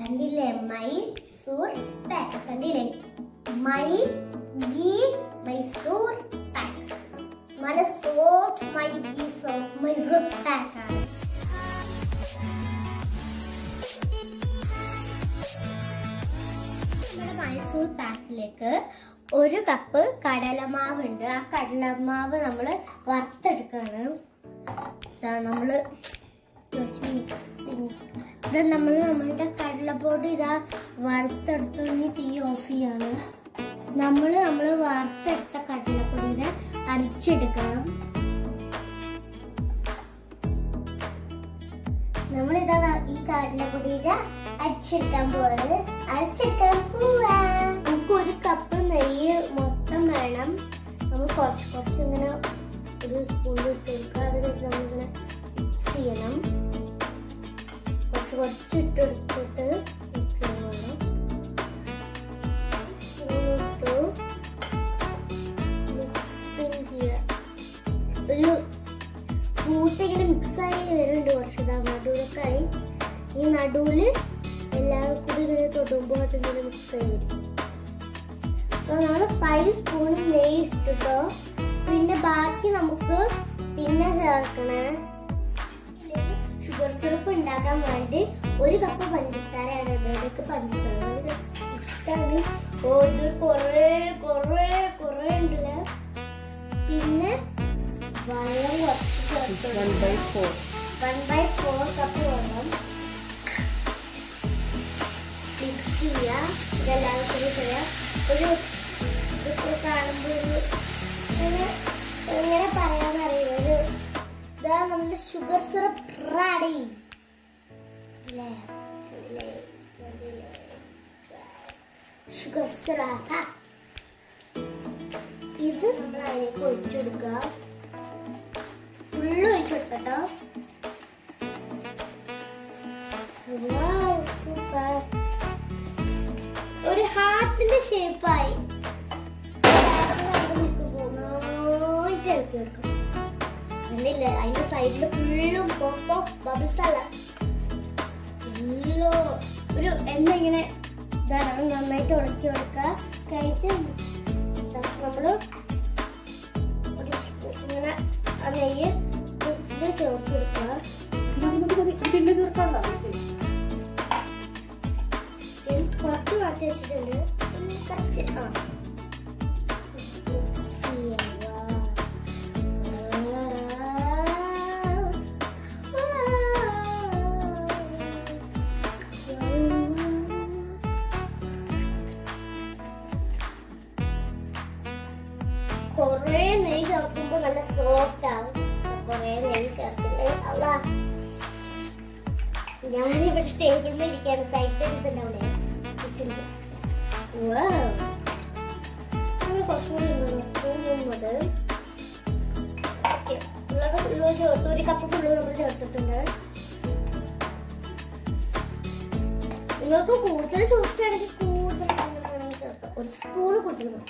കണ്ടില്ലേ മൈസൂർ പാക്ക് കണ്ടില്ലേ മൈ ഗീ മൈസൂർ പാക്ക് നല്ല soap my ghee soap Mysore pak ആണ് നമ്മുടെ മൈസൂർ പാക്കിലേക്ക് ഒരു കപ്പ് കടലമാവുണ്ട് ആ കടലമാവ് നമ്മൾ വറുത്തെടുക്കുകയാണ് നമ്മൾ മിക്സിങ് ഇത് നമ്മൾ നമ്മളുടെ കടലപ്പൊടി ഇതാ വറുത്തെടുത്തു ഇനി തീ ഓഫ് ചെയ്യാണ് നമ്മൾ നമ്മൾ വറുത്തെടുത്ത കടലപ്പൊടിനെ അരിച്ചെടുക്കണം നമ്മളിതാ ഈ കടലപ്പൊടിയുടെ അരിച്ചെടുക്കാൻ പോവാണ് അരിച്ചെടുക്കാൻ പോവാ നമുക്ക് ഒരു കപ്പ് നെയ്യ് മൊത്തം വേണം നമ്മൾ കുറച്ച് കുറച്ച് ഇങ്ങനെ ഒരു സ്പൂണിൽ ഇട്ട് കൊടുക്കുക അത് കഴിഞ്ഞ് നമ്മളിങ്ങനെ മിക്സ് ചെയ്യണം കുറച്ച് കുറച്ച് ഇട്ട് കൊടുത്തിട്ട് മിക്സ് ചെയ്യണം ഇട്ടു മിക്സിങ് ചെയ്യുക ഒരു കൂട്ട് ഇങ്ങനെ മിക്സ് ആയി വരുന്നുണ്ട് കുറച്ച് ഇതാ നടുവിലൊക്കെ ആയി ഈ നടുവില് എല്ലാവരും കൂടി ഇങ്ങനെ തൊടുമ്പോൾ അതിങ്ങനെ മിക്സ് ആയി വരും അപ്പൊ നമ്മൾ ഫൈവ് സ്പൂൺ നെയ്യ് ഇട്ടിട്ടോ പിന്നെ ബാക്കി നമുക്ക് പിന്നെ ചേർക്കണേ ഷുഗർ സിറപ്പ് ഉണ്ടാക്കാൻ വേണ്ടി ഒരു കപ്പ് പഞ്ചസാരയാണ് ഇതിലേക്ക് പഞ്ചസാര ഒരു ഇഷ്ടമാണ് ഓ ഇത് കുറേ കുറേ കുറേ ഉണ്ടല്ലേ പിന്നെ വെള്ളം കുറച്ച് one by four one by four cup വെള്ളം മിക്സ് ചെയ്യുക ഇതെല്ലാം കൂടി ചെയ്യാം ഒരു ഇത് കാണുമ്പോൾ ഒരു ഇങ്ങനെ എങ്ങനെ പറയാന്നറിയില്ല ഒരു ഇതാ നമ്മുടെ sugar syrup ready sugar syrup ഇത് നമ്മൾ അതിലേക്ക് ഒഴിച്ചെടുക്കുക ഫുള്ള് ഒഴിച്ചെടുക്കട്ടോ സൂപ്പർ ഒരു ഹാർട്ടിന്റെ ഷേപ്പായി അല്ലില്ല അതിന്റെ സൈഡിൽ ഫുള്ളും പോപ്പോ ബബിൾസ് അല്ല ഫുള്ളോ ഒരു എണ്ണ ഇങ്ങനെ ഇതാണ് നന്നായിട്ട് ഉടച്ചു കൊടുക്കുക കഴിച്ച് നമ്മള് ഒരു ഇങ്ങനെ ആ നെയ്യ് ഇതിൽ ചേർത്ത് കൊടുക്കുക പിന്നെ ചേർക്കാനുള്ള ഞാൻ കുറച്ച് മാറ്റി വെച്ചിട്ടുണ്ട് ഇനി കുറച്ച് ആ കൊറേ നെയ്യ് ചേർക്കുമ്പോ നല്ല സോഫ്റ്റ് ആവും കൊറേ നെയ്യ് ചേർക്കണ്ടേ അല്ല ഞാനിവിടെ ടേബിളിൽ ഇരിക്കാണ് സൈഡ് ഇരിക്കുന്നുണ്ടാവില്ലേ കിച്ചണിൽ കുറച്ചുകൂടി തോന്നുന്നത് ഉള്ളത് ഉള്ളത് ചേർത്ത് ഒരു കപ്പ് ഫുള്ള് നമ്മൾ ചേർത്തിട്ടുണ്ട് നിങ്ങൾക്ക് കൂടുതൽ സോഫ്റ്റ് ആണെങ്കിൽ കൂടുതൽ വേണമെങ്കിൽ ചേർക്കാം ഒരു സ്പൂണ് കൂട്ടുന്നു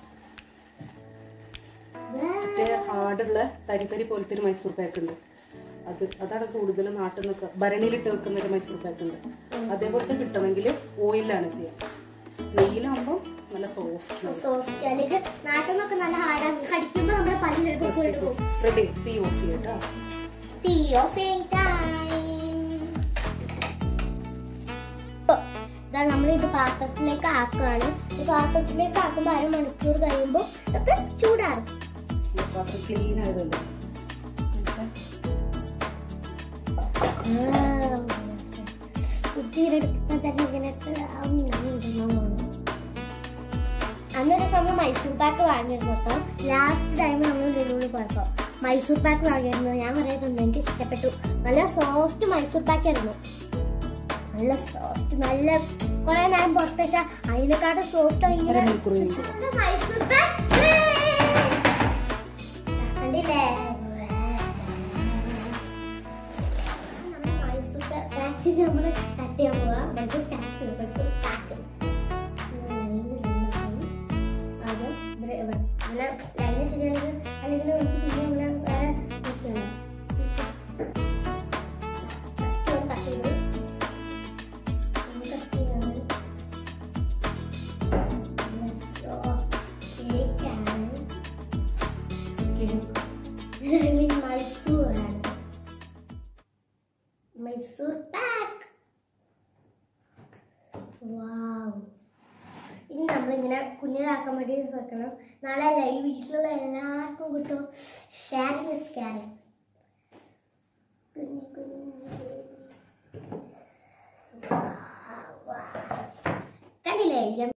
മറ്റേ ഹാർഡുള്ള തരി തരി പോലത്തെ ഒരു മൈസൂർ പാക്ക് ഉണ്ട് അത് അതാണ് കൂടുതൽ നാട്ടിൽ നിന്നൊക്കെ ഭരണിയിലിട്ട് വെക്കുന്ന ഒരു മൈസൂർ പാക്ക് ഉണ്ട് അതേപോലത്തെ കിട്ടണമെങ്കിൽ ഓയിലാണ് ചെയ്യാം നെയ്യിലാകുമ്പോൾ നല്ല സോഫ്റ്റ് സോഫ്റ്റ് അല്ലെങ്കിൽ നാട്ടിൽ നിന്നൊക്കെ നല്ല ഹാർഡാണ് കടിക്കുമ്പോൾ നമ്മുടെ പല്ല് ചിലപ്പോൾ ഫുള്ള് പോകും റെഡി തീ ഓഫ് ചെയ്യട്ടോ തീ ഓഫ് ടൈം ഇതാ നമ്മൾ ഇത് പാത്രത്തിലേക്ക് ആക്കുകയാണ് ഈ പാത്രത്തിലേക്ക് ആക്കുമ്പോൾ അരമണിക്കൂർ കഴിയുമ്പോൾ ഇതൊക്കെ ചൂടാറും പാത്രം ക്ലീൻ ആയതുകൊണ്ട് കുത്തിയിലെടുക്കുമ്പോൾ തന്നെ ഇങ്ങനത്തെ അന്നൊരു നമ്മൾ മൈസൂർ പാക്ക് വാങ്ങിയിരുന്നു കേട്ടോ ലാസ്റ്റ് ടൈം നമ്മൾ ഇതിനുള്ളിൽ പോയപ്പോ മൈസൂർ പാക്ക് വാങ്ങിയിരുന്നു ഞാൻ പറയുന്നത് എനിക്ക് ഇഷ്ടപ്പെട്ടു നല്ല സോഫ്റ്റ് മൈസൂർ പാക്ക് ആയിരുന്നു നല്ല സോഫ്റ്റ് നല്ല കുറെ നേരം പുറത്ത് വെച്ചാൽ അതിനെക്കാട്ടും സോഫ്റ്റ് ഭയങ്കര അരമണിക്കൂർ കഴിഞ്ഞു. മൈസൂർ പാക്ക് കണ്ടില്ലേ നമ്മുടെ മൈസൂർ പാക്ക് നമ്മൾ കട്ട് ചെയ്യാൻ പോവാ മൈസൂർ പാക്ക് മൈസൂർ പാക്ക് അത് നല്ല ലൈന് ശരിയാണെങ്കിൽ അല്ലെങ്കിൽ നമുക്ക് പിന്നെ ഇവിടെ വേറെ നിൽക്കണം കട്ട് ചെയ്ത് നമുക്ക് മൈസൂർ പാക്ക് വാവ് ഇനി നമ്മളിങ്ങനെ കുഞ്ഞിലാക്കാൻ വേണ്ടി വെക്കണം നാളെ അല്ല ഈ വീട്ടിലുള്ള എല്ലാവർക്കും കിട്ടും ഷെയറിംഗ് ഇസ് കെയറിംഗ്